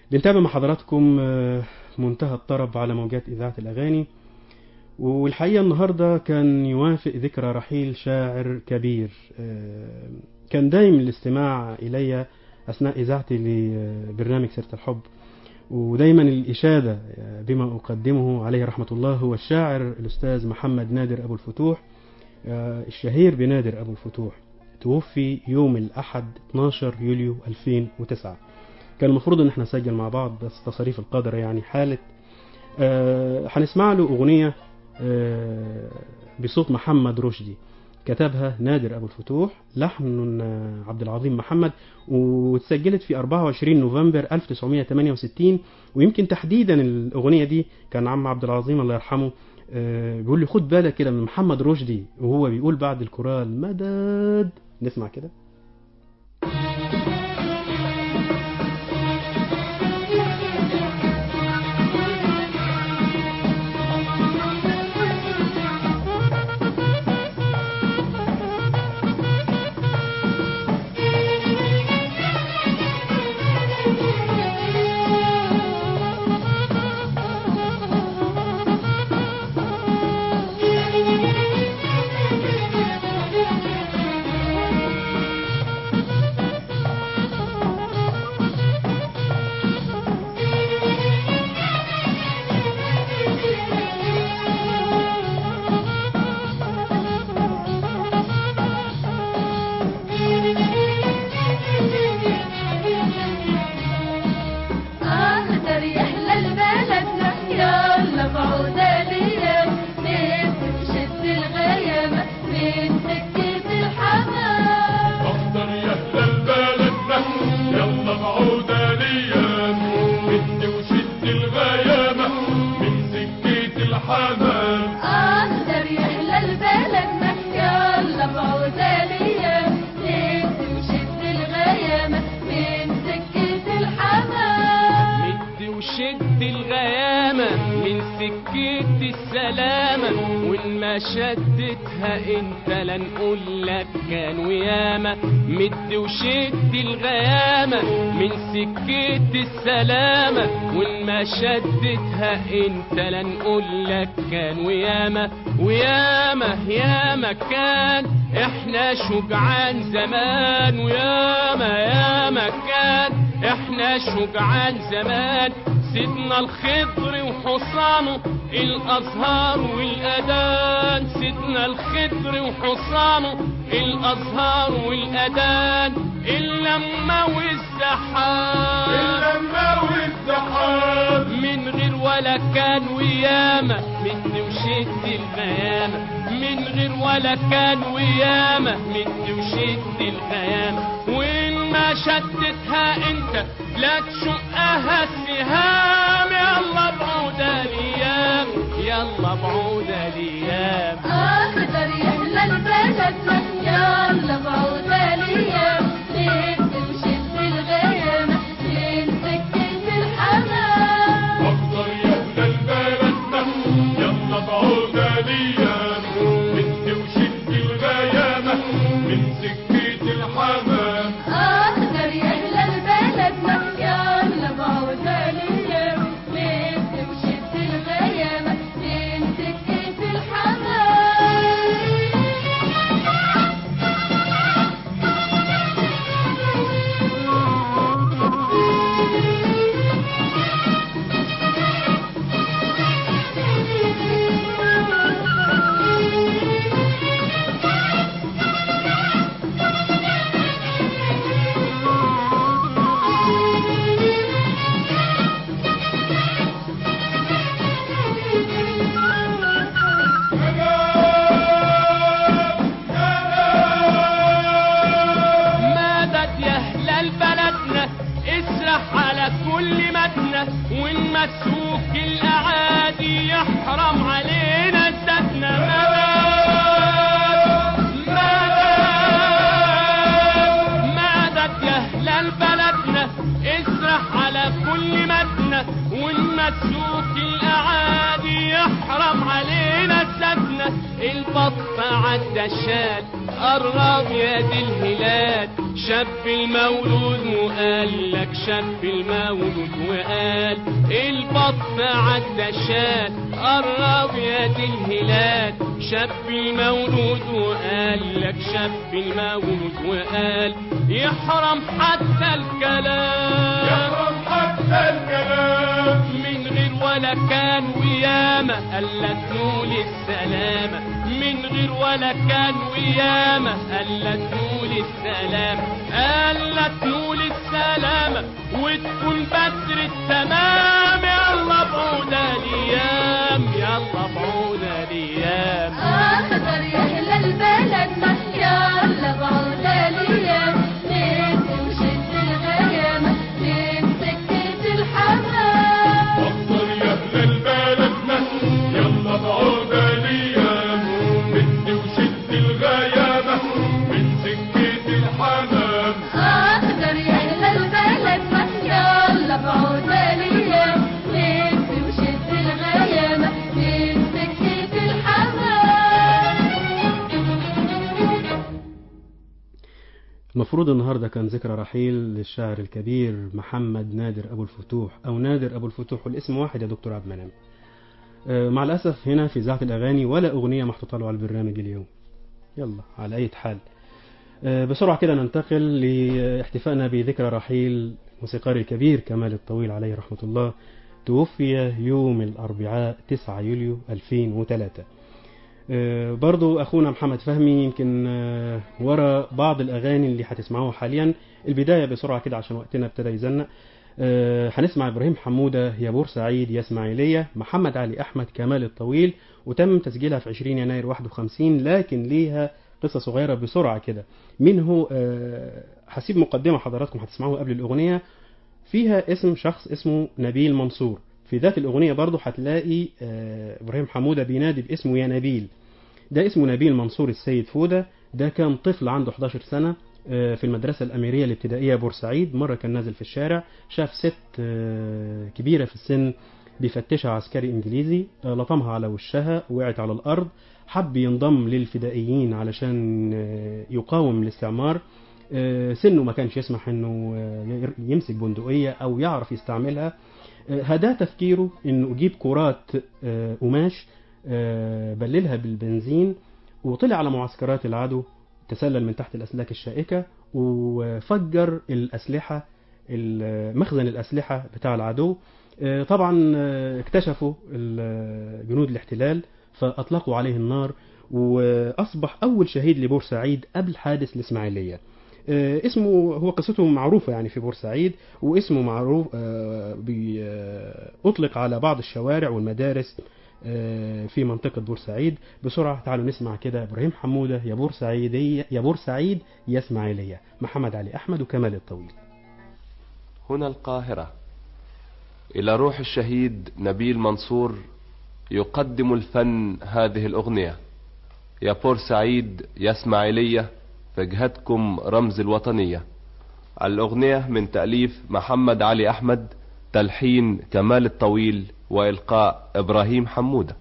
بنتابع مع حضراتكم آه، منتهى الطرب على موجات إذاعة الأغاني والحقيقة النهاردة كان يوافق ذكرى رحيل شاعر كبير آه، كان دايم الاستماع إلي أثناء إذاعتي لبرنامج سيرة الحب ودايما الإشادة بما أقدمه عليه رحمة الله هو الشاعر الأستاذ محمد نادر أبو الفتوح آه، الشهير بنادر أبو الفتوح توفي يوم الأحد 12 يوليو 2009 كان المفروض ان احنا نسجل مع بعض بس تصاريف القدر يعني حالة آه، هنسمع له أغنية آه، بصوت محمد رشدي كتبها نادر أبو الفتوح لحن آه، عبد العظيم محمد واتسجلت في 24 نوفمبر 1968 ويمكن تحديدا الأغنية دي كان عم عبد العظيم الله يرحمه آه، بيقول لي خد بالك كده من محمد رشدي وهو بيقول بعد الكورال مدد نسمع كده أقدر يحلى البلدنا يلا بعودة ليا نمشي الغيامة من سكة الحمام اخضر يهدى البلدنا يلا بعودة ليا بدي وشد الغيامة من سكة الحمام أقدر يحلى البلدنا يلا بعودة ليا نمشي الغيامة من سكة الحمام مد وشد الغيامة من سكة السلامة وإن ما شدتها انت لا نقول لك كان وياما مد وشد الغيامة من سكة السلامة وإن ما شدتها انت لا نقول لك كان وياما وياما ياما كان احنا شجعان زمان وياما ياما كان احنا شجعان زمان سيدنا الخضر وحصانه الازهار والاذان سيدنا الخضر وحصانه الازهار والاذان اللمه والزحام اللمة والزحام من غير ولا كان وياما من وشد الغيامة من غير ولا كان وياما من وشد الغيامة وإن ما شدتها انت لا تشقها السهام يلا بعودة ليام يلا بعودة ليام أقدر يحلى البلدنا يلا بعودة ليا نمشي الغيامة من سكة الحمام اخضر يهدى البلدنا يلا بعودة ليا بدي وشد الغيامة من سكة الحمام أقدر يحلى البلدنا يلا بعودة ليا نمشي الغيامة من سكة الحمام مدد يا هلال بلدنا اسرح على كل مدنة وان مسوك الاعادي يحرم علينا زادنا مدد مدد مدد يا هلال بلدنا اسرح على كل مدنة وان مسوك الاعادي يحرم علينا زادنا البط عدى شال قرب يا دي الهلال شاب المولود وقال لك شاب المولود وقال البطن عدى شال قرب يا دي الهلال شاب المولود وقال لك شاب المولود وقال يحرم حتى الكلام يحرم حتى الكلام من غير ولا كان وياما قالت نول السلامة من غير ولا كان وياما قالت نول السلام قالت نول السلامة وتكون بدر التمام يلا بعودة الايام يلا بعودة الايام اخضر يا هلال بلدنا يلا بعود الايام نمسي وشد الغيامة نمسك الحمام أخضر يا أهل بلدنا يلا بعود الأيام بدي وشد الغيامة من سكة الحمام اخضر يا هلال بلدنا يلا بعود الايام نمسي وشد الغيامة نمسك الحمام المفروض النهاردة كان ذكرى رحيل للشاعر الكبير محمد نادر أبو الفتوح أو نادر أبو الفتوح والاسم واحد يا دكتور عبد المنعم آه، مع الأسف هنا في إذاعة الأغاني ولا أغنية محطوطة له على البرنامج اليوم يلا على أي حال آه، بسرعة كده ننتقل لاحتفائنا بذكرى رحيل الموسيقار الكبير كمال الطويل عليه رحمة الله توفي يوم الأربعاء 9 يوليو 2003 آه، برضو أخونا محمد فهمي يمكن آه، ورا بعض الأغاني اللي هتسمعوها حاليا البداية بسرعة كده عشان وقتنا ابتدى يزنق آه، هنسمع إبراهيم حمودة يا بورسعيد يا إسماعيلية محمد علي أحمد كمال الطويل وتم تسجيلها في 20 يناير 51 لكن ليها قصة صغيرة بسرعة كده منه آه، هسيب مقدمة حضراتكم هتسمعوها قبل الأغنية فيها اسم شخص اسمه نبيل منصور في ذات الأغنية برضو هتلاقي آه، إبراهيم حمودة بينادي باسمه يا نبيل ده اسمه نبيل منصور السيد فودة ده كان طفل عنده 11 سنة آه، في المدرسة الأميرية الابتدائية بورسعيد مرة كان نازل في الشارع شاف ست آه، كبيرة في السن بيفتشها عسكري إنجليزي آه، لطمها على وشها وقعت على الأرض حب ينضم للفدائيين علشان آه، يقاوم الاستعمار آه، سنه ما كانش يسمح انه آه، يمسك بندقية او يعرف يستعملها آه، هدا تفكيره انه يجيب كرات آه، قماش آه، بللها بالبنزين وطلع على معسكرات العدو تسلل من تحت الأسلاك الشائكة وفجر الأسلحة ال- مخزن الأسلحة بتاع العدو آه، طبعا آه، اكتشفوا ال- جنود الاحتلال فأطلقوا عليه النار وأصبح أول شهيد لبورسعيد قبل حادث الإسماعيلية آه، اسمه هو قصته معروفة يعني في بورسعيد واسمه معروف آه، بي- آه، أطلق على بعض الشوارع والمدارس آه، في منطقة بورسعيد بسرعة تعالوا نسمع كده إبراهيم حمودة يا بورسعيدية يا بورسعيد يا إسماعيلية محمد علي أحمد وكمال الطويل هنا القاهرة إلى روح الشهيد نبيل منصور يقدم الفن هذه الأغنية يا بورسعيد يا إسماعيلية فجهتكم رمز الوطنية الأغنية من تأليف محمد علي أحمد تلحين كمال الطويل وإلقاء إبراهيم حمودة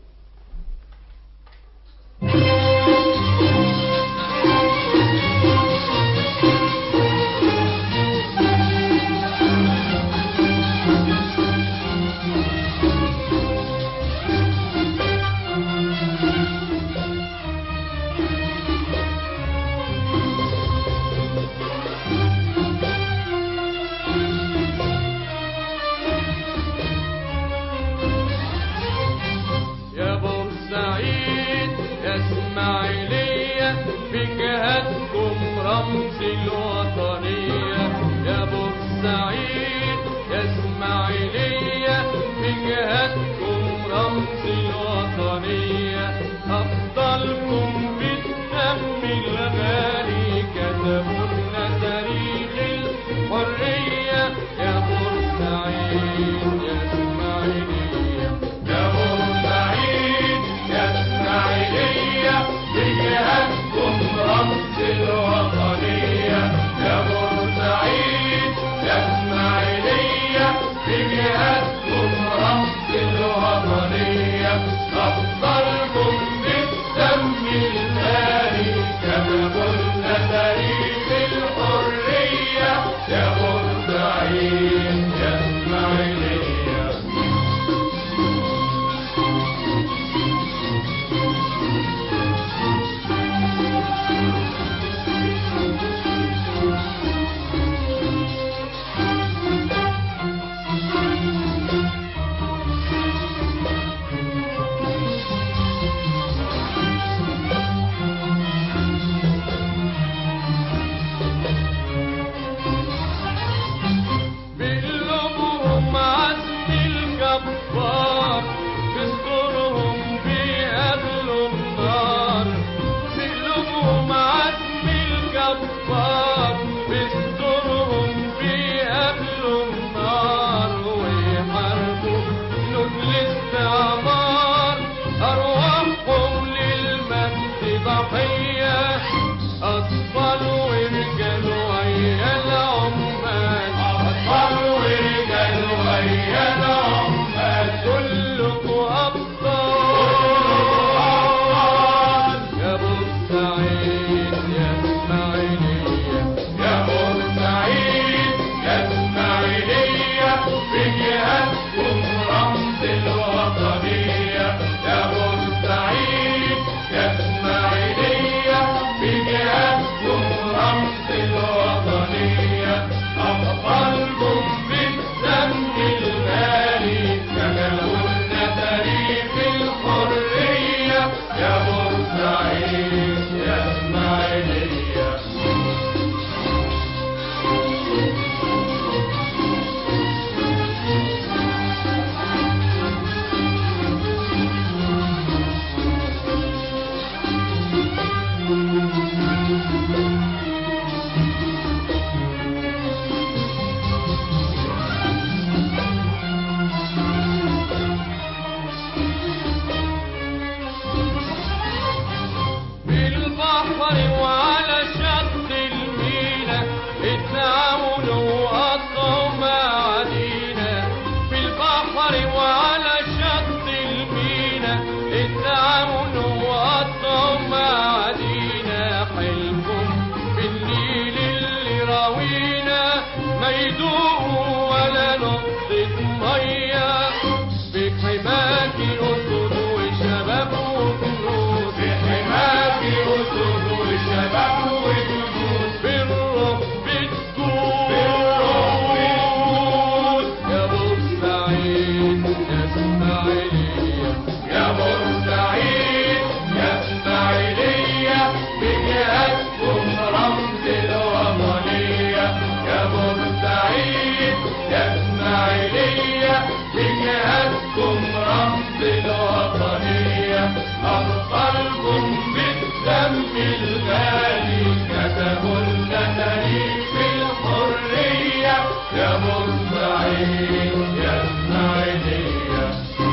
يا بجهادكم رمز الوطنية يا بورسعيد يا اسماعيلية بجهادكم رمز الوطنية أبطالكم بالدم الغالي كتبولنا تاريخ الحرية يا بورسعيد يا اسماعيلية بالبحر وعلى شط المينا التعاونوا وقطعوا معادينا بالبحر وعلى شط المينا التعاونوا وقطعوا معادينا حلفهم بالنيل اللي راوينا ما يدوقوا ولا نقطة مية بحماك أسود وشباب وجنود بحماك أسود وشباب وجنود بالروح بتكون بالروح بتكون. يا بورسعيد يا اسماعيلية يا بورسعيد يا اسماعيلية بجهادكم رمز الوطنية يا بورسعيد يا اسماعيلية بجهادكم رمز الوطنية أبطالكم بالدم الغالي كتبوا لنا تاريخ الحرية يا بورسعيد يا اسماعيلية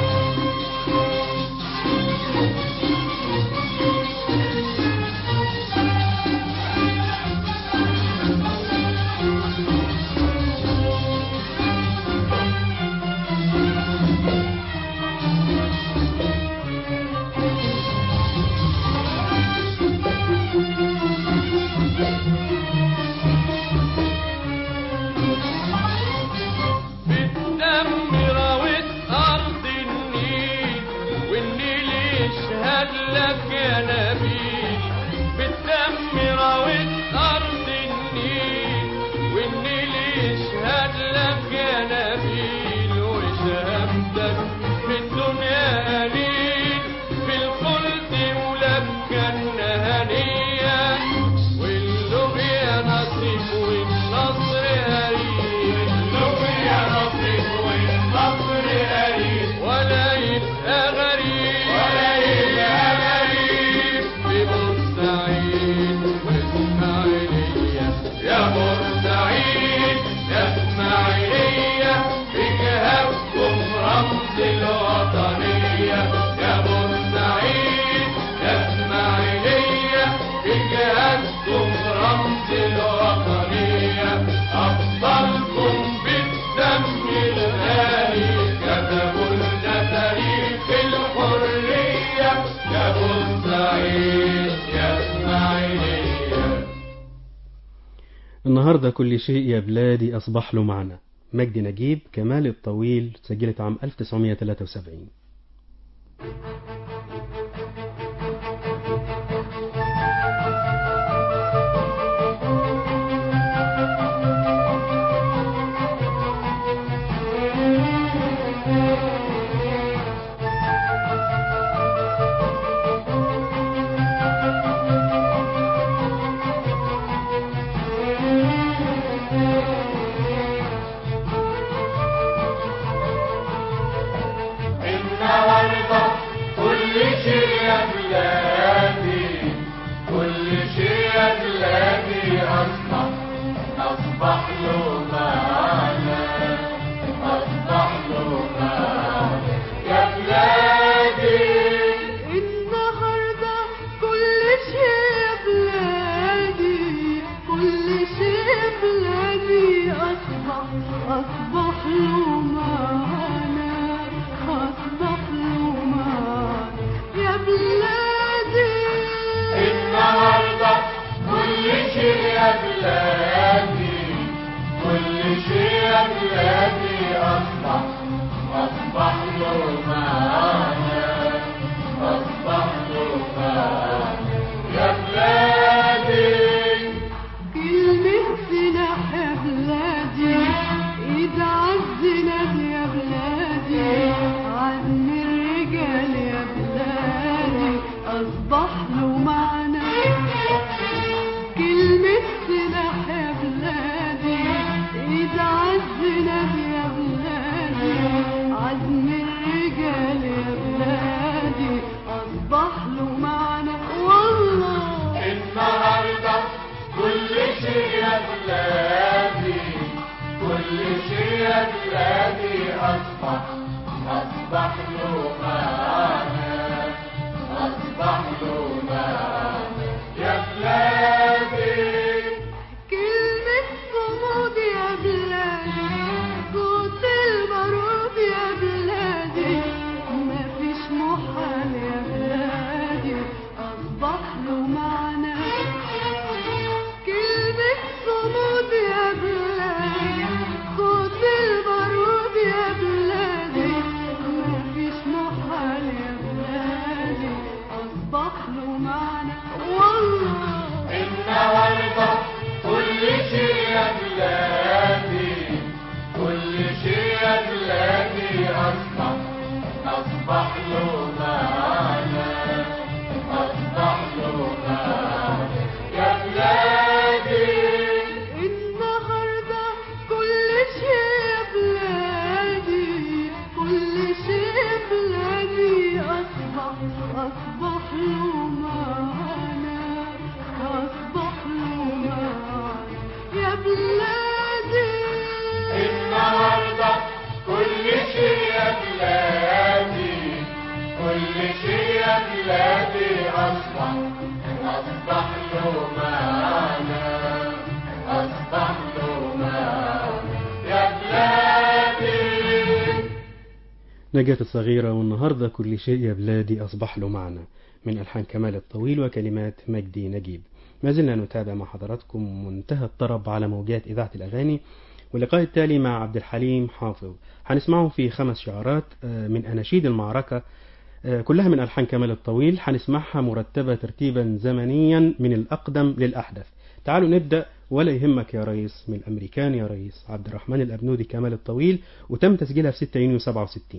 بالدم روت أرض النيل والنيل يشهد لك يا نبيل بالدم روت أرض النيل والنيل يشهد لك يا نبيل وشهادتك في الدنيا قليل في الخلد ولك هنية واللقيا نصيب والنصر قريب لو يا نصيب والنصر قريب ولا يبقى غريب ولا يبقى غريب ببورسعيد واسماعيلية يا بورسعيد يا اسماعيلية بجهادكم رمز الوطنية يا بورسعيد يا اسماعيلية بجهادكم رمز الوطنية أبطالكم بالدم الغالي كتبوا لنا تاريخ الحرية يا بورسعيد يا اسماعيلية النهاردة كل شيء يا بلادي أصبح له معنى مجدي نجيب كمال الطويل سجلت عام 1973 النهارده أصبح له معنى كلمة سلاح يا بلادي إيد عزنا يا بلادي عزم الرجال يا بلادي أصبح له معنى والله النهارده كل شيء يا بلادي كل شيء يا بلادي أصبح أصبح له معنى أصبح له معنى يا بلادي كلمة صمود يا بلادي صوت البارود يا بلادي مفيش محال يا بلادي أصبح له معنى كلمة صمود يا بلادي صوت البارود يا بلادي مفيش محال يا بلادي أصبح له معنى والله النهارده كل شيء يا بلادي كل شيء يا بلادي أصبح أصبح له معنى أصبح له معنى يا بلادي النهاردة كل شيء يا بلادي كل شيء يا بلادي أصبح أصبح له معنى أصبح له معنى يا بلادي النهارده كل شيء يا بلادي كل شيء يا بلادي أصبح أصبح له معنى أصبح له معنى يا بلادي نجاة الصغيرة والنهاردة كل شيء يا بلادي أصبح له معنى من ألحان كمال الطويل وكلمات مجدي نجيب ما زلنا نتابع مع حضراتكم منتهى الطرب على موجات إذاعة الأغاني واللقاء التالي مع عبد الحليم حافظ هنسمعه في خمس شعارات آه، من أناشيد المعركة آه، كلها من ألحان كمال الطويل هنسمعها مرتبة ترتيبا زمنيا من الأقدم للأحدث تعالوا نبدأ ولا يهمك يا ريس من الأمريكان يا ريس عبد الرحمن الأبنودي كمال الطويل وتم تسجيلها في 6 يونيو 67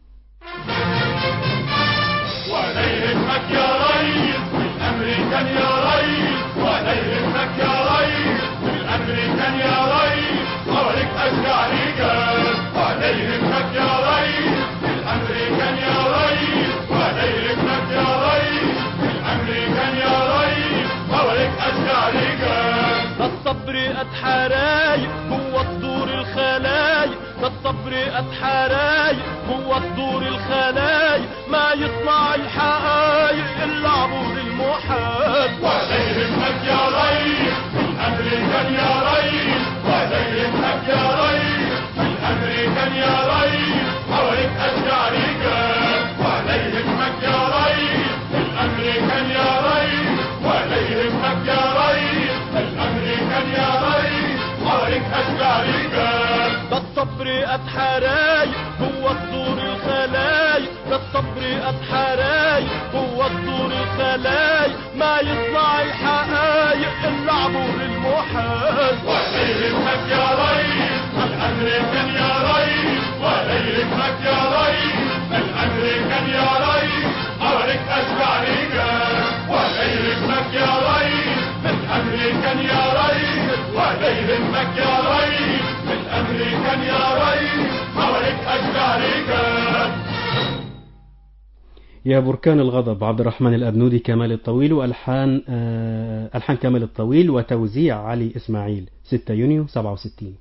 ولا يهمك يا ريس بالامريكان يا ريس ولا يهمك يا ريس بالامريكان يا ريس حواليك اشجع رجال ولا يهمك يا ريس بالامريكان يا ريس ولا يهمك يا ريس بالامريكان يا ريس حواليك اشجع رجال ده الصبر قد حرايق جوه صدور الخلايق ده الصبر قد حرايق جوه صدور الخلايق ما يصنع الحقايق الا عبور المحال ولا يهمك يا ريس بالامريكان يا ريس ولا يهمك يا ريس بالامريكان يا ريس حواليك اشجع رجال ولا يهمك يا ريس بالامريكان يا ريس ولا يهمك يا ريس بالامريكان يا ريس حواليك اشجع رجال ده الصبر قد حرايق جوه صدور الخلايق ده الصبر قد حرايق جوه صدور الخلايق ما يصنع الحقايق الا عبور المحال ولا يهمك يا ريس الامريكان يا ريس ولا يهمك يا ريس الامريكان يا ريس حواليك اشجع رجال ولا يهمك يا ريس الامريكان يا ريس ولا يهمك يا ريس الامريكان يا ريس حواليك اشجع رجال يا بركان الغضب عبد الرحمن الأبنودي كمال الطويل وألحان آه، ألحان كمال الطويل وتوزيع علي إسماعيل 6 يونيو 67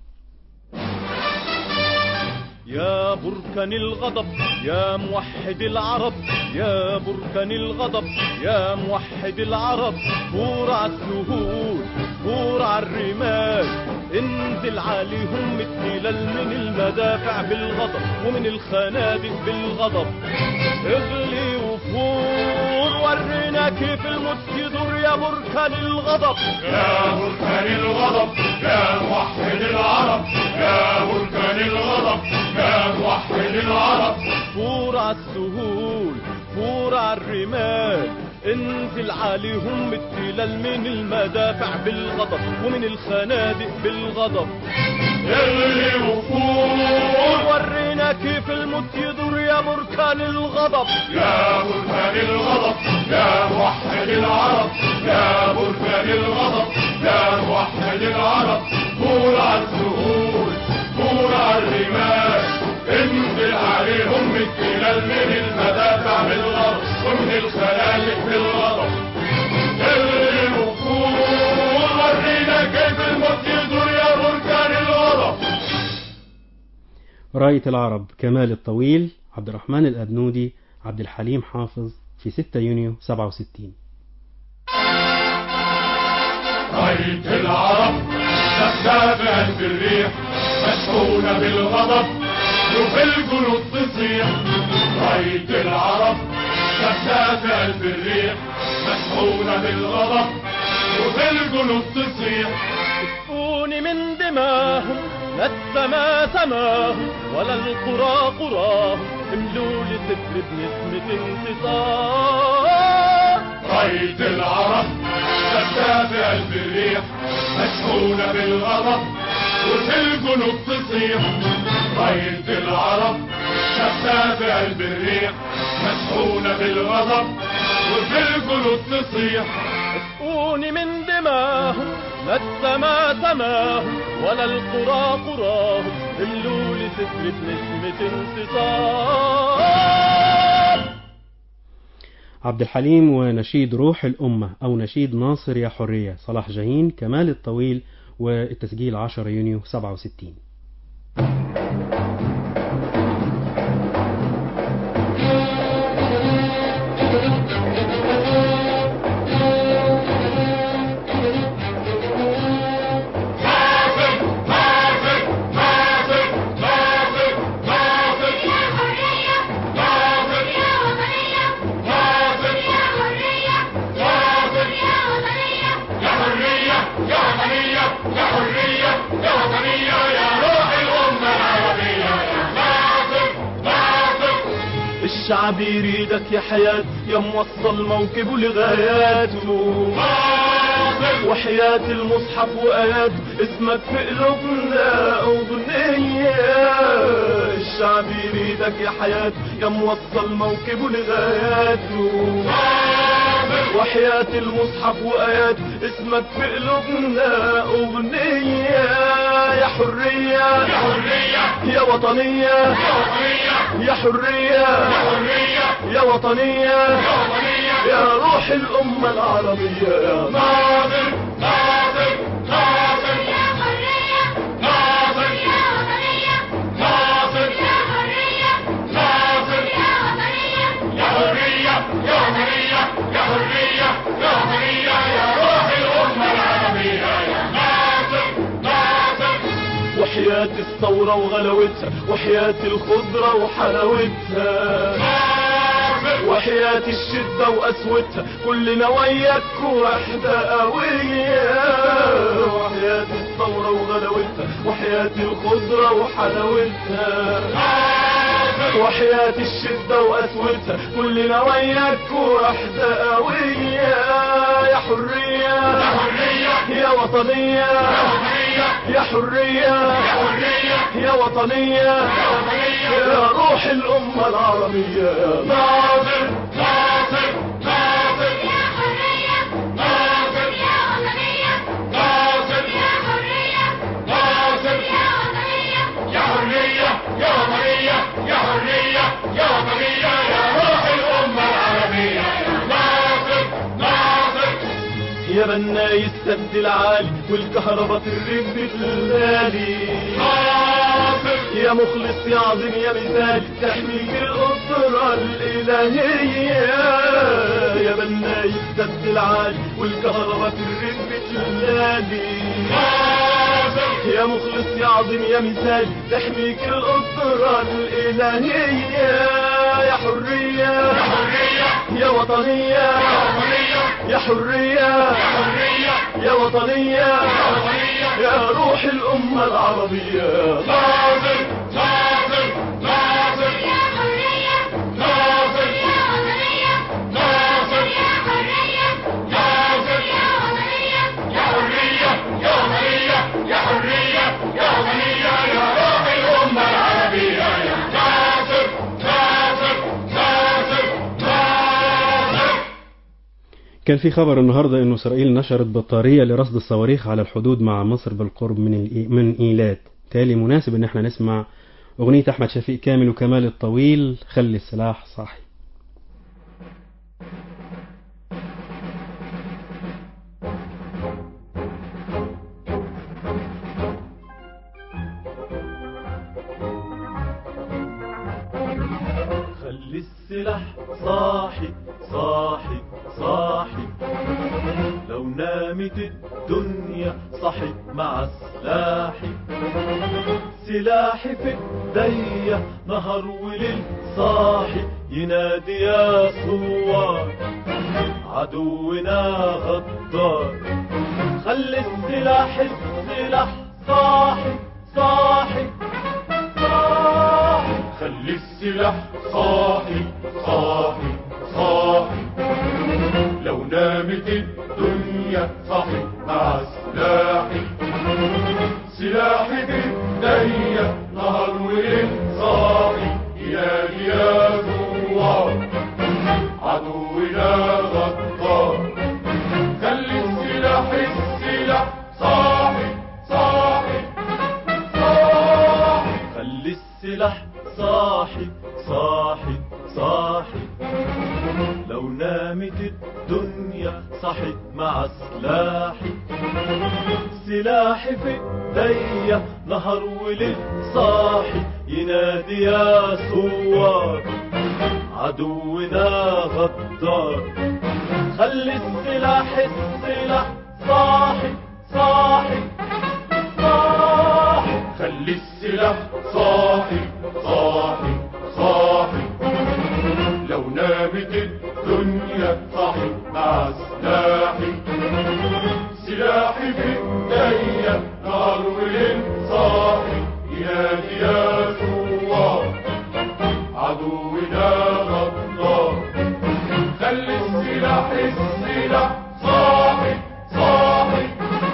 يا بركان الغضب يا موحد العرب يا بركان الغضب يا موحد العرب فور على السهول فور على الرمال انزل عليهم التلال من المدافع بالغضب ومن الخنادق بالغضب اغلي وفور ورينا كيف الموت يدور يا بركان الغضب يا بركان الغضب يا موحد العرب يا بركان الغضب يا موحد العرب فور على السهول فور على الرمال انزل عليهم التلال من المدافع بالغضب ومن الخنادق بالغضب اغلي وفور ورينا كيف الموت يدور يا بركان بركان الغضب يا بركان الغضب يا موحد العرب يا بركان الغضب يا موحد العرب قول على السهول قول على الرمال انزل عليهم من التلال من المدافع بالغرب ومن الخلالق بالغضب الغي الوقود ورينا كيف الموت يدور يا بركان الغضب راية العرب كمال الطويل عبد الرحمن الأبنودي عبد الحليم حافظ في 6 يونيو 67 راية العرب سبابة بالريح مشحونة بالغضب وفي الجنود تصيح راية العرب سبابة بالريح مشحونة بالغضب وفي الجنود تصيح كفوني من دماهم لا السما سماهم ولا القرى قراهم املوا لي صفر بنسمة انتصار راية العرب سبابة قلب الريح مشحونة بالغضب وفي الجنوب تصيح راية العرب سبابة قلب الريح مشحونة بالغضب وفي الجنوب تصيح اسقوني من دماهم لا السما سماهم ولا القرى قراهم املوا لي صفر بنسمة انتصار عبد الحليم ونشيد روح الأمة أو نشيد ناصر يا حرية صلاح جاهين كمال الطويل والتسجيل 10 يونيو 67 ناصر ناصر ناصر ناصر ناصر يا حرية ناصر يا وطنية ناصر يا حرية ناصر يا وطنية يا حرية يا وطنية يا حرية يا وطنية يا روح الأمة العربية يا ناصر ناصر الشعب يريدك يا حياة يا موصل موكبه لغاياته ناصر وحياة المصحف وآيات اسمك في قلوبنا أغنية الشعب يريدك يا حياة يا موصل موكبه لغاياته وحياة المصحف وآيات اسمك في قلوبنا أغنية يا حرية يا حرية يا وطنية يا وطنية يا حرية يا حرية يا وطنية يا وطنية يا روح الأمة العربية يا ناصر ناصر ناصر يا حرية ناصر يا وطنية ناصر يا حرية ناصر يا وطنية يا حرية يا حرية يا حرية يا حرية يا روح الأمة العربية يا ناصر ناصر وحياة الثورة وغلاوتها وحياة الخضرة وحلاوتها ناصر وحياة الشدة وقسوتها كلنا وياك وحدة قوية وحياة الثورة وغلاوتها وحياة الخضرة وحلاوتها وحياة الشدة وقسوتها كلنا وياك وحدة قوية يا حرية يا حرية يا وطنية يا وطنية يا حرية يا حرية يا وطنية يا وطنية يا روح الأمة العربية يا ناصر ناصر ناصر يا حرية ناصر يا وطنية ناصر يا حرية ناصر يا وطنية يا حرية يا وطنية يا حرية يا وطنية يا روح الأمة العربية يا ناصر ناصر يا بناي السد العالي والكهرباء في الرب الليالي ناصر يا مخلص يا عظيم يا مثال تحميك الأسرة الإلهية يا بناي السد العالي والكهرباء في الرب الليالي ناصر يا مخلص يا عظيم يا مثال تحميك الأسرة الإلهية يا حرية يا حرية يا وطنية يا وطنية يا حرية يا حرية يا وطنية يا وطنية يا روح الأمة العربية ناصر ناصر ناصر يا حرية ناصر يا وطنية ناصر يا حرية ناصر يا وطنية يا حرية يا وطنية يا حرية يا وطنية يا روح الأمة العربية يا ناصر ناصر كان في خبر النهارده انه اسرائيل نشرت بطاريه لرصد الصواريخ على الحدود مع مصر بالقرب من الإي- من ايلات تالي مناسب ان احنا نسمع اغنيه احمد شفيق كامل وكمال الطويل خلي السلاح صاحي خلي السلاح صاحي صاحي صاحي لو نامت الدنيا صحي مع سلاحي سلاحي في ايديا نهار وليل صاحي ينادي يا ثوار عدونا غدار خلي السلاح السلاح صاحي صاحي صاحي خلي السلاح صاحي صاحي صاحي لو نامت الدنيا صاحي مع سلاحي سلاحي بايديا نهار وليل صاحي ينادي يا ثوار عدونا غدار خلي السلاح السلاح صاحي صاحي صاحي خلي السلاح صاحي صاحي صاحي لو نامت الدنيا صحي مع سلاحي سلاحي في ايديا نهار وليل صاحي ينادي يا ثوار عدونا غدار خلي السلاح السلاح صاحي صاحي صاحي خلي السلاح صاحي صاحي صاحي لو نامت الدنيا صاحي مع سلاحي سلاحي في ايديا نهار وليل صاحي ينادي يا ثوار عدونا غدار خلي السلاح السلاح صاحي صاحي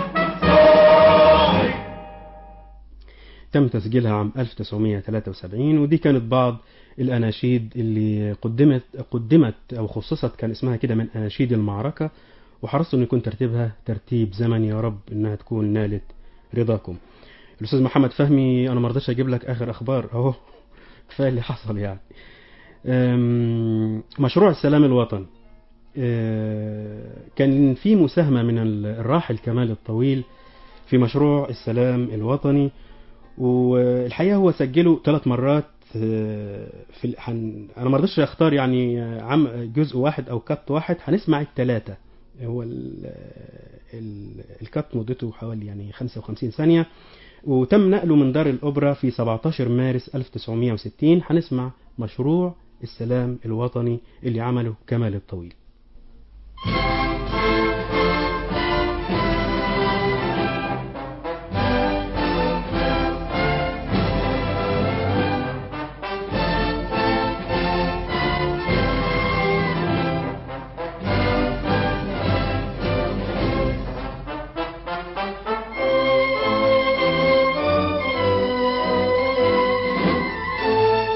صاحي تم تسجيلها عام 1973 ودي كانت بعض الأناشيد اللي قدمت قدمت أو خصصت كان اسمها كده من أناشيد المعركة وحرصت أن يكون ترتيبها ترتيب زمني يا رب إنها تكون نالت رضاكم. الأستاذ محمد فهمي أنا ما رضيتش أجيب لك آخر أخبار أهو كفاية اللي حصل يعني. أم، مشروع السلام الوطني أه، كان في مساهمة من الراحل كمال الطويل في مشروع السلام الوطني والحقيقه هو سجله ثلاث مرات آه، في ال- هن... انا ما رضيتش اختار يعني آه، عم جزء واحد او كات واحد هنسمع الثلاثه هو ال... ال... الكات مدته حوالي يعني 55 ثانيه وتم نقله من دار الاوبرا في 17 مارس 1960 هنسمع مشروع السلام الوطني اللي عمله كمال الطويل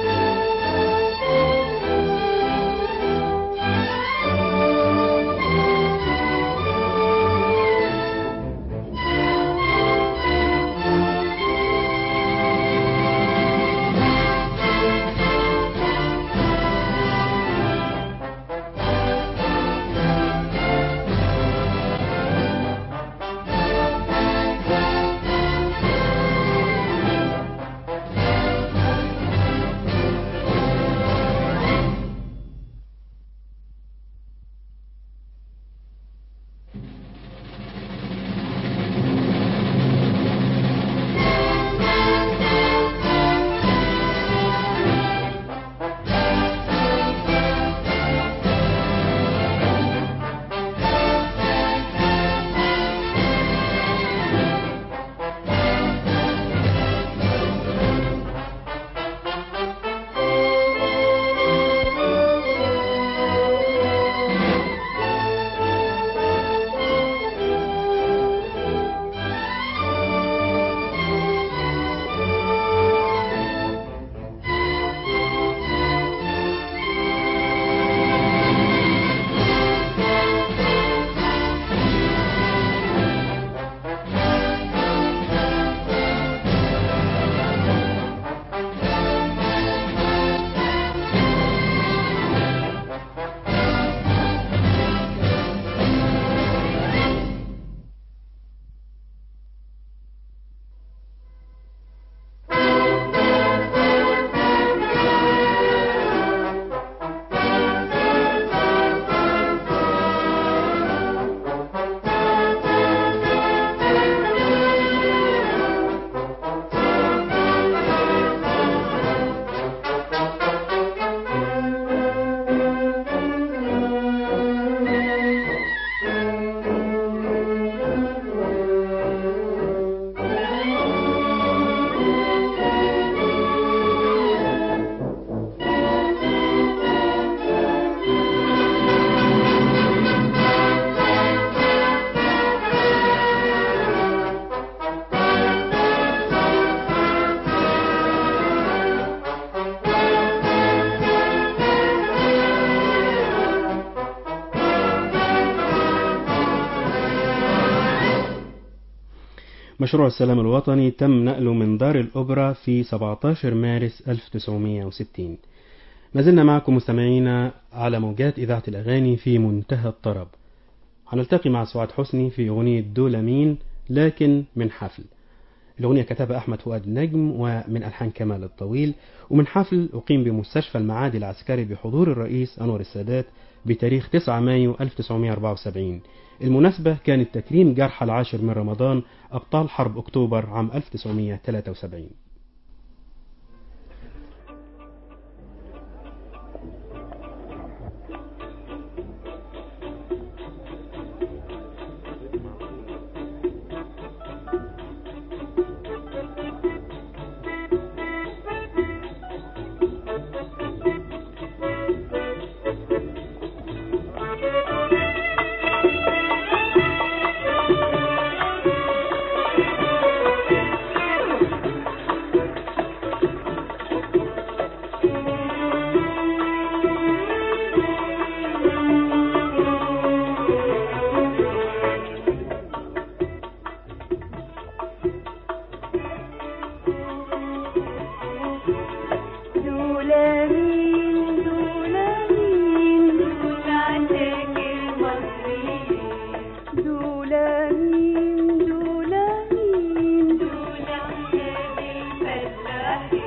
Thank مشروع السلام الوطني تم نقله من دار الأوبرا في 17 مارس 1960 ما زلنا معكم مستمعينا على موجات إذاعة الأغاني في منتهى الطرب هنلتقي مع سعاد حسني في أغنية دولامين لكن من حفل الأغنية كتبها أحمد فؤاد نجم ومن ألحان كمال الطويل ومن حفل أقيم بمستشفى المعادي العسكري بحضور الرئيس أنور السادات بتاريخ 9 مايو 1974 المناسبة كانت تكريم جرحى العاشر من رمضان أبطال حرب أكتوبر عام 1973 دولامين دولامين دول عندك المصريين دولامين دولامين دول عندك الفلاحين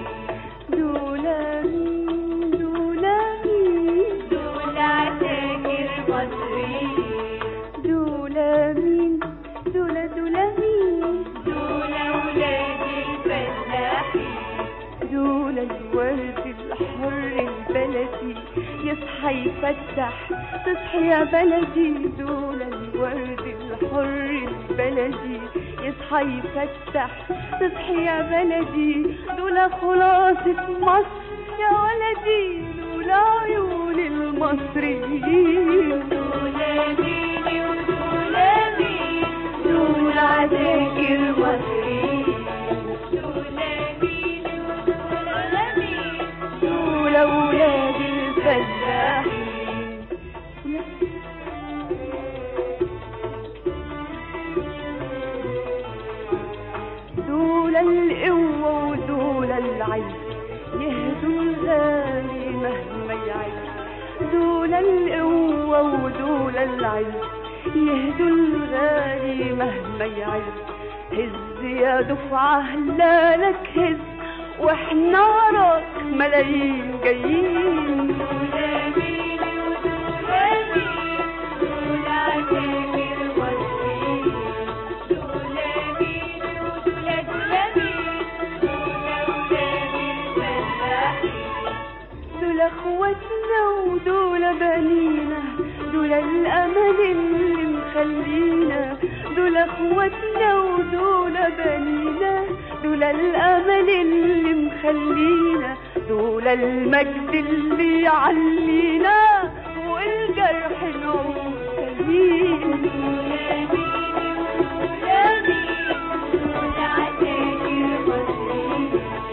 دولامين دولامين دول عندك المصريين دولامين دول دولامين دول أولاد الفلاحين دول الورد الحر البلدي يصحى يفتح تصحي يا بلدي دول الورد الحر البلدي يصحى يفتح تصحي يا بلدي دول خلاصة مصر يا ولدي دول عيون المصريين دول مين ودول مين دول عساكر المصريين دول مين ودول مين دول أولاد الفلاحين دول القوة ودول العز يهدوا الغالي مهما يعز دول القوة ودول العز يهدوا الغالي مهما يعز هز يا دفعة لا لك هز واحنا وراك ملايين جايين دول مين ودول مين دول عساكر المصريين دول مين ودول دول مين دول أولاد الفلاحين دول اخواتنا ودول بنينا دول الامل اللي مخلينا دول اخواتنا ودول بنينا دول الامل اللي مخلينا دول المجد اللي يعلينا والجرح نعود سليم دول مين ودول مين دول عساكر مصريين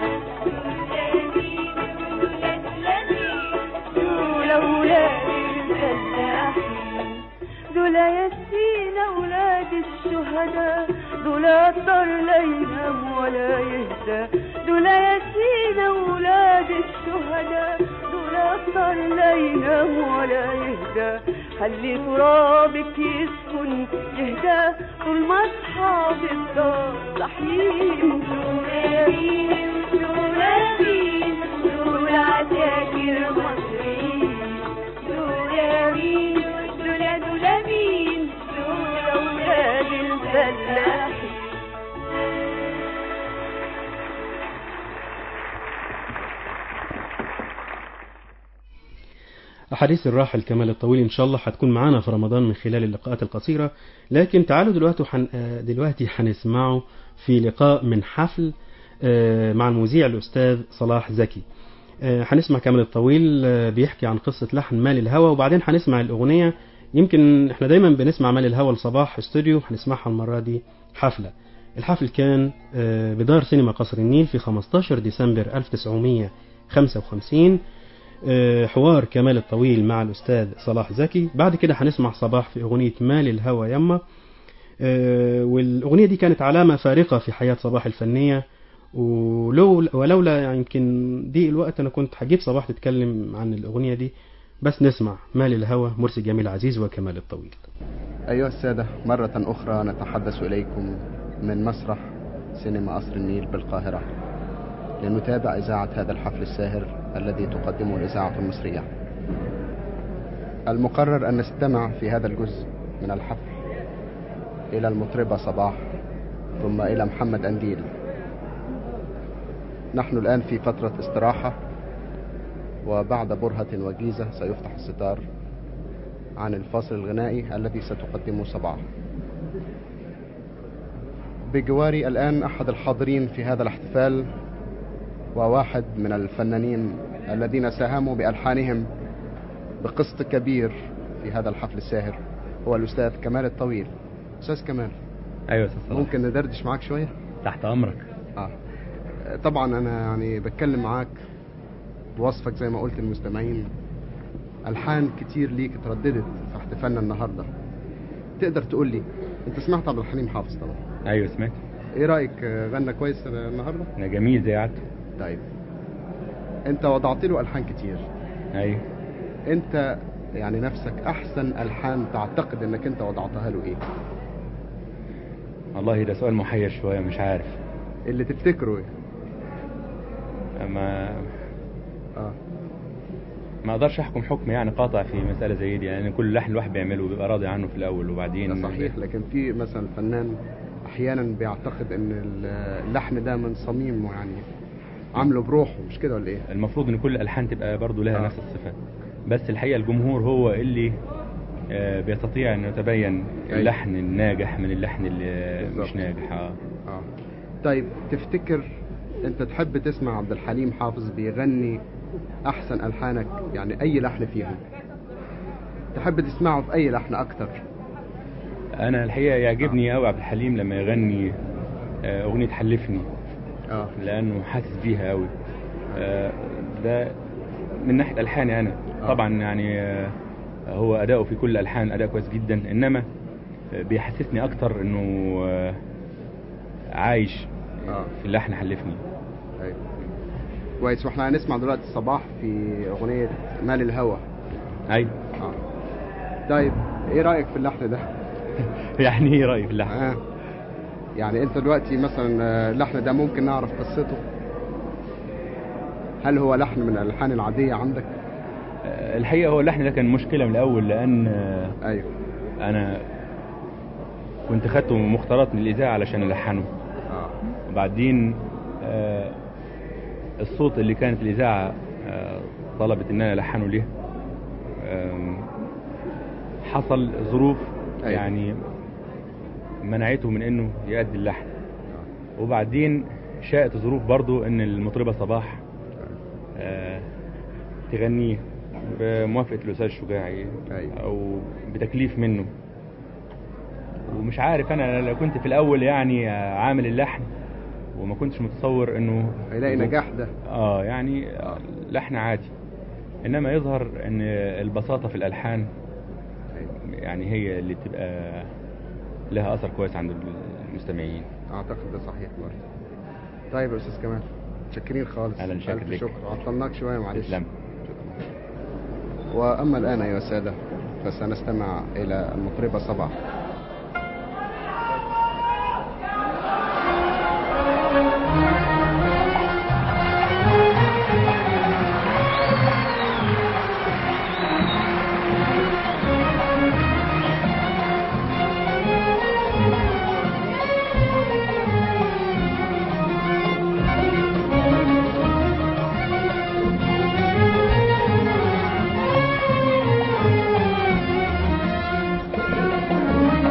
دول أولاد الفلاحين دول ياسين أولاد الشهداء دول الدار لا ينام ولا يهدى دول ياسين أولاد الشهداء دول الدار لا ينام ولا يهدى خلي ترابك يسكن يهدى طول ما أصحاب الدار صحيين دول يمين دول يمين دول عساكر مصريين دول يمين دول دول مين دول أولاد الفلاحين أحاديث الراحل كمال الطويل إن شاء الله هتكون معانا في رمضان من خلال اللقاءات القصيرة لكن تعالوا دلوقتي حن... آه، دلوقتي هنسمعه في لقاء من حفل آه، مع المذيع الأستاذ صلاح زكي آه، هنسمع كمال الطويل آه، بيحكي عن قصة لحن مال الهوى وبعدين هنسمع الأغنية يمكن احنا دايما بنسمع مال الهوى لصباح استوديو هنسمعها المرة دي حفلة الحفل كان آه، بدار سينما قصر النيل في 15 ديسمبر 1955 آه، حوار كمال الطويل مع الأستاذ صلاح زكي بعد كده هنسمع صباح في أغنية مال الهوى يما آه، والأغنية دي كانت علامة فارقة في حياة صباح الفنية ولو ولولا يمكن ضيق الوقت أنا كنت هجيب صباح تتكلم عن الأغنية دي بس نسمع مال الهوى مرسي جميل عزيز وكمال الطويل أيها السادة مرة أخرى نتحدث إليكم من مسرح سينما قصر النيل بالقاهرة لنتابع إذاعة هذا الحفل الساهر الذي تقدمه الإذاعة المصرية المقرر أن نستمع في هذا الجزء من الحفل إلى المطربة صباح ثم إلى محمد أنديل نحن الآن في فترة استراحة وبعد برهة وجيزة سيفتح الستار عن الفاصل الغنائي الذي ستقدمه صباح بجواري الآن أحد الحاضرين في هذا الاحتفال وواحد من الفنانين الذين ساهموا بألحانهم بقسط كبير في هذا الحفل الساهر هو الأستاذ كمال الطويل أستاذ كمال ايوه يا استاذ صلاح ممكن ندردش معاك شوية؟ تحت امرك آه. طبعا أنا يعني بتكلم معاك بوصفك زي ما قلت للمستمعين ألحان كتير ليك اترددت في احتفالنا النهاردة تقدر تقول لي أنت سمعت عبد الحليم حافظ طبعا ايوه سمعت إيه رأيك آه، غنى كويس النهاردة؟ انا جميل زي عادته طيب أنت وضعت له ألحان كتير ايوه أنت يعني نفسك أحسن ألحان تعتقد إنك أنت وضعتها له إيه؟ والله ده سؤال محير شويه مش عارف اللي تفتكره إيه؟ ما آه ما اقدرش احكم حكم يعني قاطع في مساله زي دي يعني كل لحن الواحد بيعمله بيبقى راضي عنه في الاول وبعدين ده صحيح لكن في مثلا فنان احيانا بيعتقد ان ال- اللحن ده من صميمه يعني عامله بروحه مش كده ولا ايه المفروض ان كل الالحان تبقى برضو لها آه. نفس الصفات بس الحقيقه الجمهور هو اللي آه، بيستطيع ان يتبين أيوة. اللحن الناجح من اللحن اللي بالظبط. مش ناجح آه. اه طيب تفتكر انت تحب تسمع عبد الحليم حافظ بيغني احسن الحانك يعني اي لحن فيهم تحب تسمعه في اي لحن اكتر انا الحقيقه يعجبني قوي عبد الحليم لما يغني آه، اغنيه حلفني اه لانه حاسس بيها قوي آه، ده من ناحيه الحاني انا آه. طبعا يعني آه، هو اداؤه في كل الالحان اداء كويس جدا انما آه، بيحسسني اكتر انه آه، عايش اه في اللحن حلفني ايوه كويس واحنا هنسمع دلوقتي الصباح في اغنيه مال الهوى ايوه اه طيب ايه رايك في اللحن ده يعني ايه رايك في اللحن آه. يعني انت دلوقتي مثلا آه، اللحن ده ممكن نعرف قصته هل هو لحن من الالحان العاديه عندك آه، الحقيقه هو اللحن ده كان مشكله من الاول لان آه، ايوه انا كنت خدته مختارات من الاذاعه علشان الحنه اه وبعدين آه، الصوت اللي كانت الإذاعة آه، طلبت إن أنا ألحنه ليه آم، حصل ظروف أيوة. يعني منعته من إنه يؤدي اللحن وبعدين شاءت ظروف برضو إن المطربة صباح آه، تغنيه بموافقة الأستاذ الشجاعي أيوة. أو بتكليف منه ومش عارف أنا لو كنت في الأول يعني آه، عامل اللحن وما كنتش متصور إنه هيلاقي نجاح ده اه يعني آه، لحن عادي انما يظهر ان البساطه في الالحان أيوة. يعني هي اللي تبقى لها اثر كويس عند المستمعين اعتقد ده صحيح برضه طيب يا استاذ كمال متشكرين خالص أهلاً، شاكر ألف ليك. شكر عطلناك شويه معلش تسلم. واما الان ايها الساده فسنستمع الى المطربه صباح Thank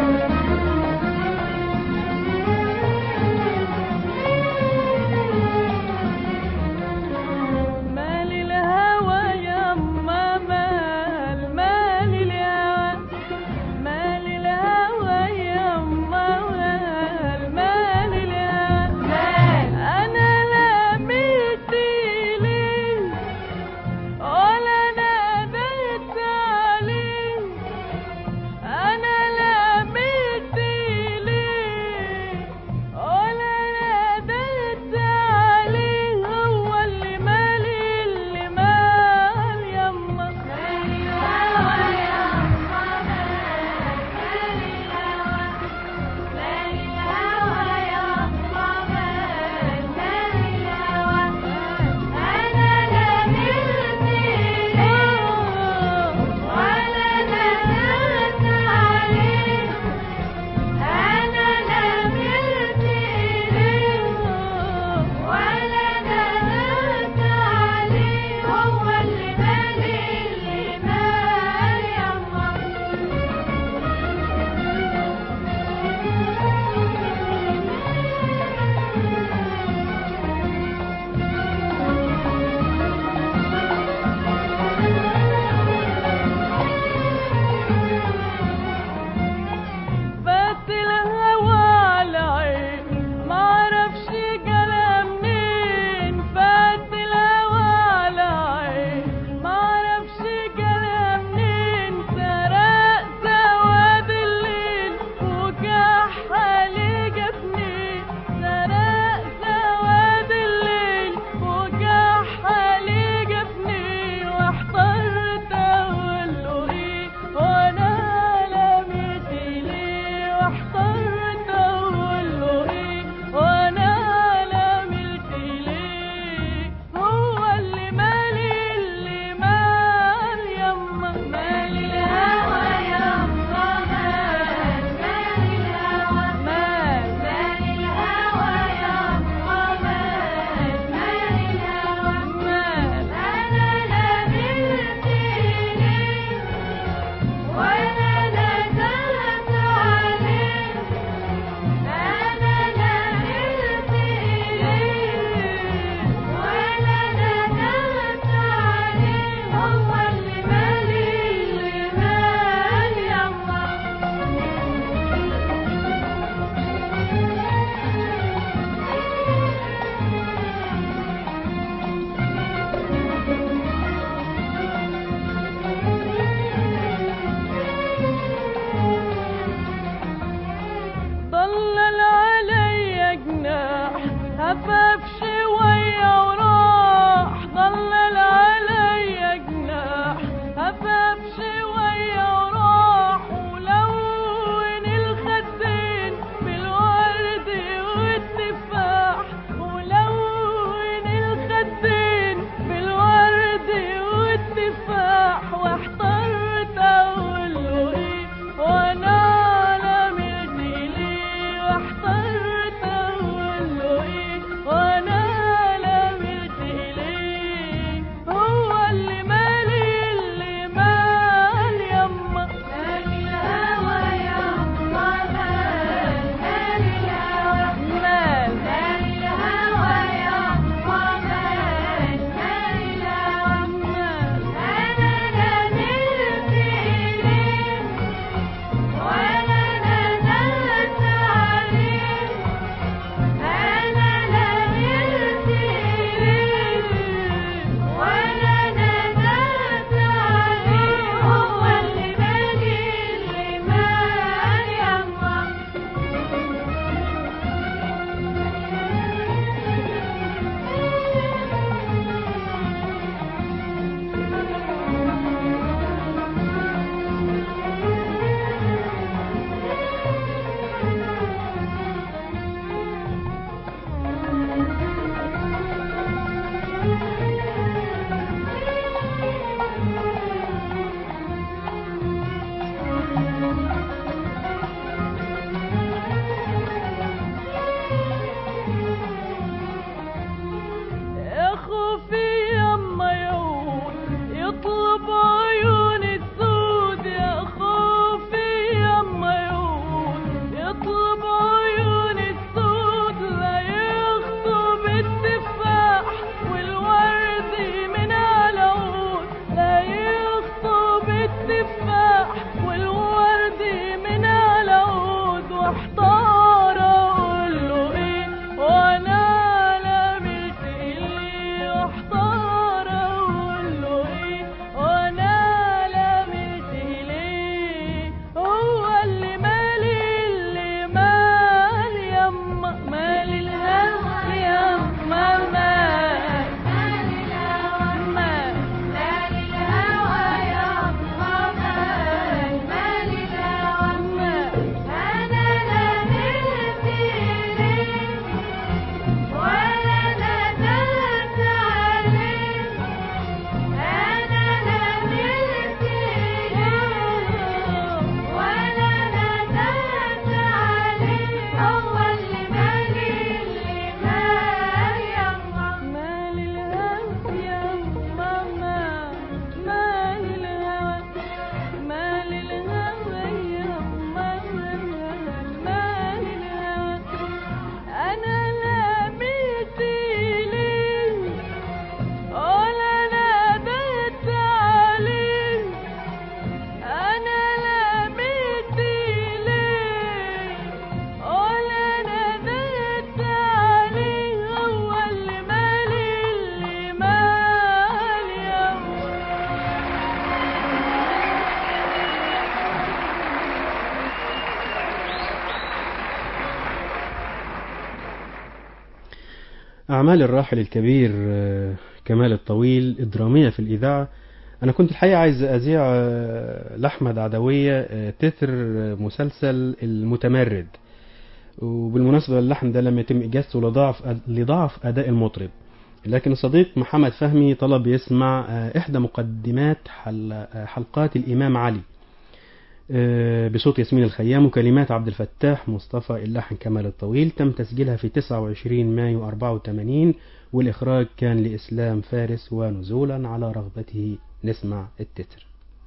أعمال الراحل الكبير آه، كمال الطويل الدرامية في الإذاعة أنا كنت الحقيقة عايز أذيع آه، لأحمد عدوية آه، تتر آه، مسلسل المتمرد وبالمناسبة اللحن ده لم يتم إجازته لضعف لضعف أداء المطرب لكن الصديق محمد فهمي طلب يسمع آه، إحدى مقدمات حل- آه، حلقات الإمام علي آه، بصوت ياسمين الخيام وكلمات عبد الفتاح مصطفى اللحن كمال الطويل تم تسجيلها في 29 مايو 84 والإخراج كان لإسلام فارس ونزولا على رغبته نسمع التتر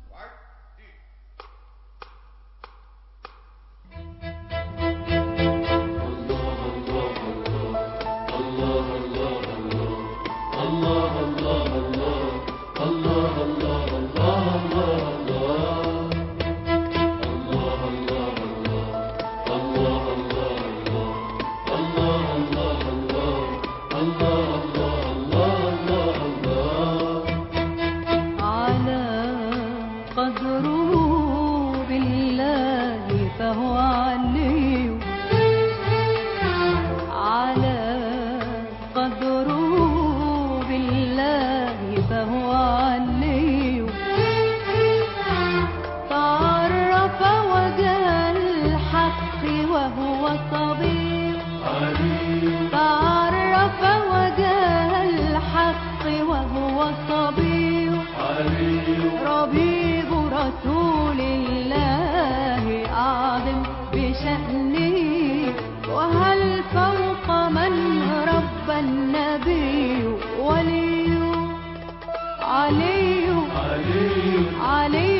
على قدره بالله فهو علي على قدره بالله فهو علي تعرف وجه الحق وهو صديق تعرف وجه الحق وهو صبي ربيب رسول الله أعظم بشأنه وهل فوق من رب النبي ولي علي علي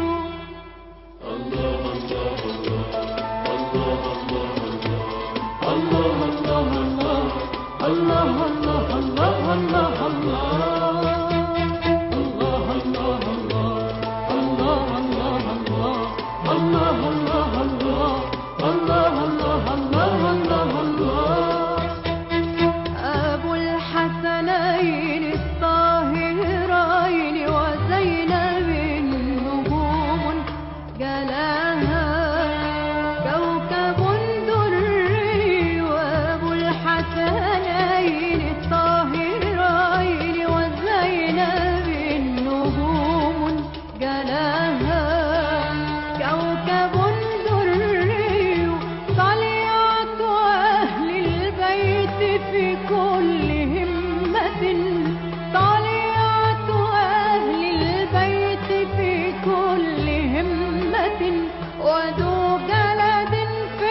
أبو الحسنين الطاهرين وزينب نجوم جلاها كوكب دري وأبو الحسنين الطاهرين وزينب نجوم جلاها كوكب دري طلعت أهل البيت في كل همة طلعت أهل البيت في كل همة وذو جلد في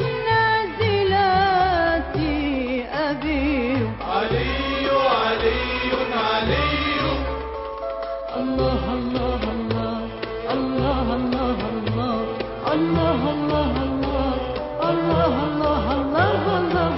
النازلات أبي علي علي علي الله الله الله الله الله الله الله الله الله الله الله الله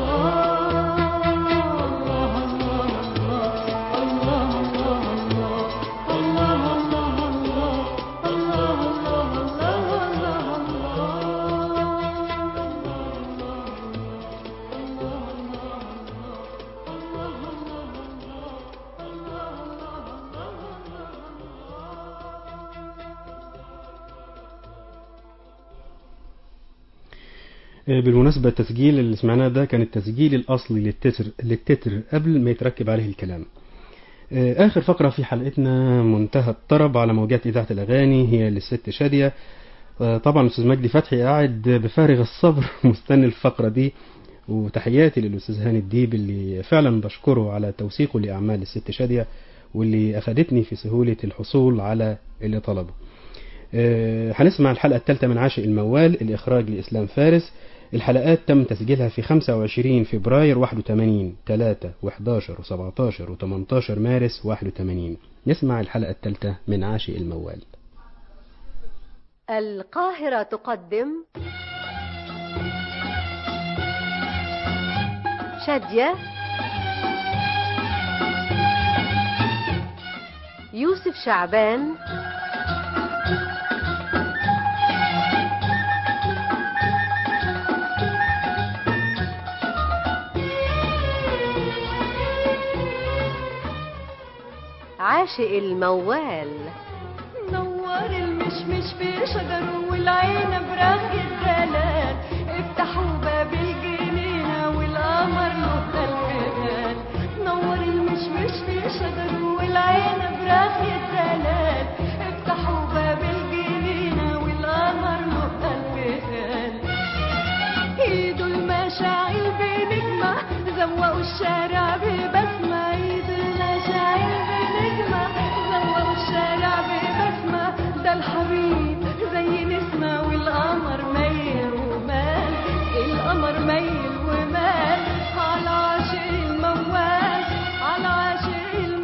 آه، بالمناسبة التسجيل اللي سمعناه ده كان التسجيل الأصلي للتتر, للتتر قبل ما يتركب عليه الكلام آه، آخر فقرة في حلقتنا منتهى الطرب على موجات إذاعة الأغاني هي للست شادية آه، طبعا الأستاذ مجدي فتحي قاعد بفارغ الصبر مستني الفقرة دي وتحياتي للأستاذ هاني الديب اللي فعلا بشكره على توثيقه لأعمال الست شادية واللي أفادتني في سهولة الحصول على اللي طلبه آه، هنسمع الحلقة الثالثة من عاشق الموال الإخراج لإسلام فارس الحلقات تم تسجيلها في 25 فبراير 81 3 و11 و17 و18 مارس 81 نسمع الحلقة الثالثة من عاشق الموال القاهرة تقدم شادية يوسف شعبان عاشق الموال نور المشمش في شجره والعنب رغ الدلال افتحوا باب الجنينة والقمر له الخلق شجر والعنب راخية زلال افتحوا باب الجنينة والقمر له ألف خال ايده المشاعل بنجمة زوقوا الشارع ببسمة ايده المشاعل بنجمة زوقوا الشارع ببسمة ده الحبيب زي نسمة والقمر ميل ومال القمر ميل ومال على عاشق الموال على عاشق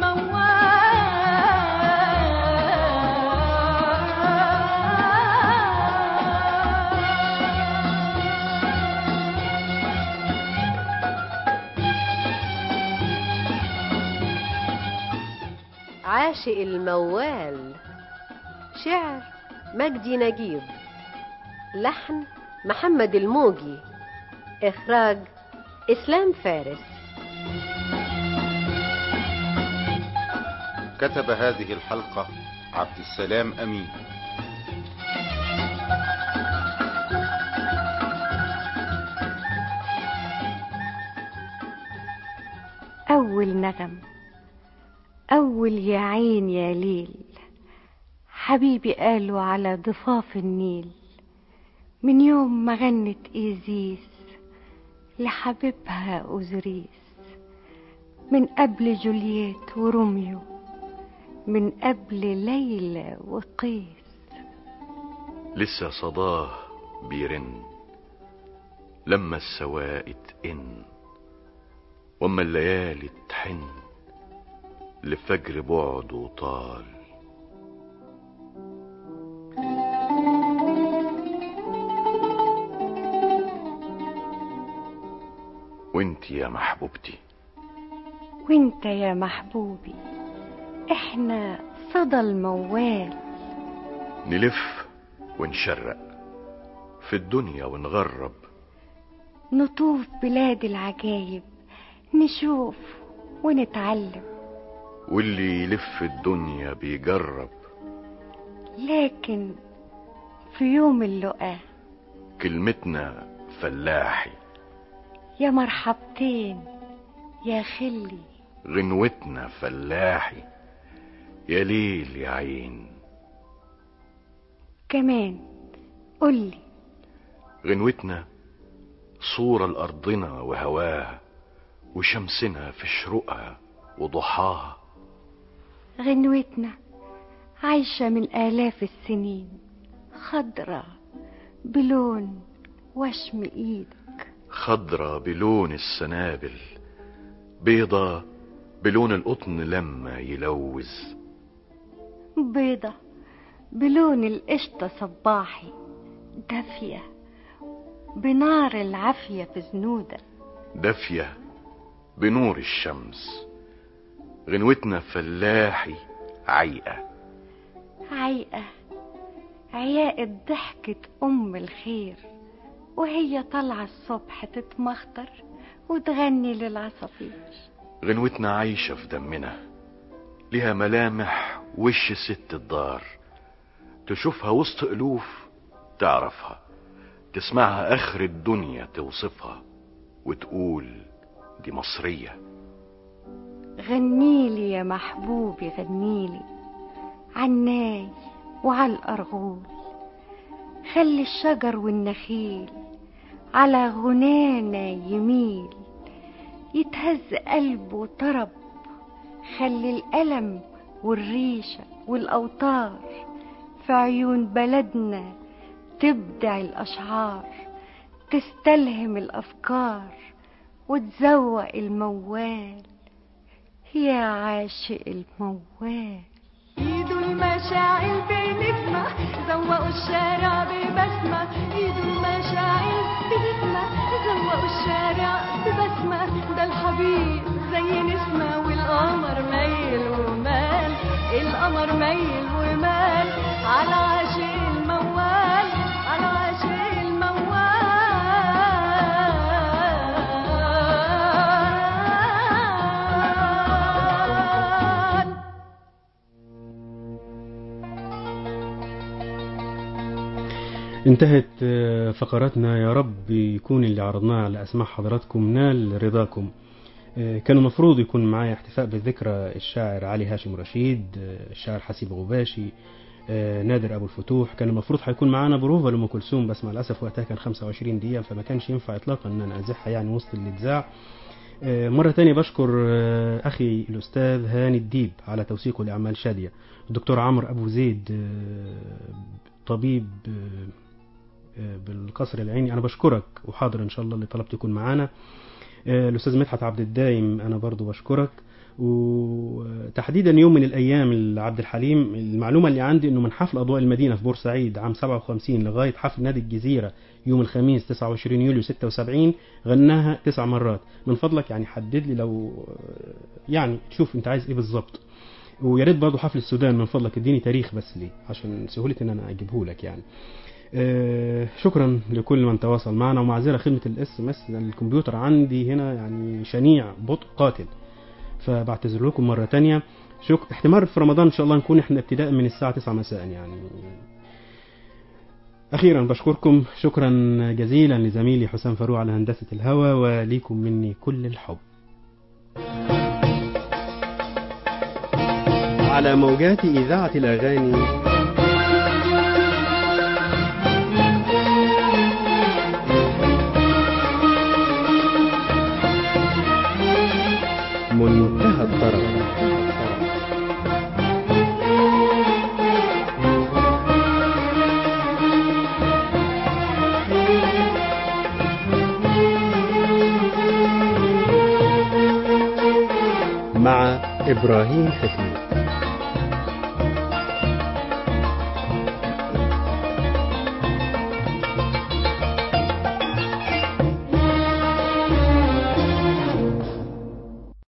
الموال عاشق الموال شعر مجدي نجيب لحن محمد الموجي إخراج إسلام فارس كتب هذه الحلقة عبد السلام أمين أول نغم أول يا عين يا ليل حبيبي قالوا على ضفاف النيل من يوم ما غنت إيزيس لحبيبها أوزريس من قبل جولييت وروميو من قبل ليلى وقيس لسه صداه بيرن لما السوائد إن وما الليالي تحن لفجر بعده طال وانت يا محبوبتي وانت يا محبوبي احنا صدى الموال نلف ونشرق في الدنيا ونغرب نطوف بلاد العجايب نشوف ونتعلم واللي يلف الدنيا بيجرب لكن في يوم اللقاء كلمتنا فلاحي يا مرحبتين يا خلي غنوتنا فلاحي يا ليل يا عين كمان قولي غنوتنا صورة لأرضنا وهواها وشمسنا في شروقها وضحاها غنوتنا عايشة من آلاف السنين خضرة بلون وشم ايدك خضرة بلون السنابل بيضة بلون القطن لما يلوز بيضة بلون القشطة صباحي دافية بنار العافية في زنودك دافية بنور الشمس غنوتنا فلاحي عيقة عيقة عياقة ضحكة أم الخير وهي طالعة الصبح تتمخطر وتغني للعصافير غنوتنا عايشة في دمنا ليها ملامح وش ست الدار تشوفها وسط ألوف تعرفها تسمعها آخر الدنيا توصفها وتقول دي مصرية غنيلي يا محبوبي غنيلي عناي وعلى الأرغول خلي الشجر والنخيل على غنانا يميل يتهز قلبه طرب خلي الألم والريشة والأوتار في عيون بلدنا تبدع الأشعار تستلهم الأفكار وتزوق الموال يا عاشق الموال ايده المشاعل بنجمة زوقوا الشارع ببسمة ايده المشاعل بنجمة زوقوا الشارع ببسمة ده الحبيب زي نسمة والقمر ميل ومال القمر ميل ومال على عاشق الموال على عاشق الموال انتهت آه، فقراتنا يا رب يكون اللي عرضناه على أسماع حضراتكم نال رضاكم آه، كان المفروض يكون معايا احتفاء بذكرى الشاعر علي هاشم رشيد آه، الشاعر حسيب غباشي آه، نادر ابو الفتوح كان المفروض هيكون معانا بروفا لام كلثوم بس مع الاسف وقتها كان 25 دقيقه فما كانش ينفع اطلاقا ان انا ازحها يعني وسط الاذاع آه، مرة تانية بشكر آه، أخي الأستاذ هاني الديب على توثيقه لأعمال شادية الدكتور عمرو أبو زيد آه، طبيب آه، آه، بالقصر العيني أنا بشكرك وحاضر إن شاء الله اللي طلبت يكون معانا آه، الأستاذ مدحت عبد الدايم أنا برضو بشكرك وتحديدا يوم من الأيام لعبد الحليم المعلومة اللي عندي إنه من حفل أضواء المدينة في بورسعيد عام 57 لغاية حفل نادي الجزيرة يوم الخميس 29 يوليو 76 غناها تسع مرات من فضلك يعني حدد لي لو يعني تشوف أنت عايز إيه بالظبط ويا ريت برضه حفل السودان من فضلك اديني تاريخ بس ليه عشان سهولة ان انا اجيبه لك يعني آه، شكرا لكل من تواصل معنا ومعذره خدمه الاس ام اس لان الكمبيوتر عندي هنا يعني شنيع بطء قاتل فبعتذر لكم مره تانية شك... احتمال في رمضان ان شاء الله نكون احنا ابتداء من الساعه 9 مساء يعني اخيرا بشكركم شكرا جزيلا لزميلي حسام فاروق على هندسه الهوى وليكم مني كل الحب على موجات اذاعه الاغاني منتهى الطرب مع إبراهيم حكمي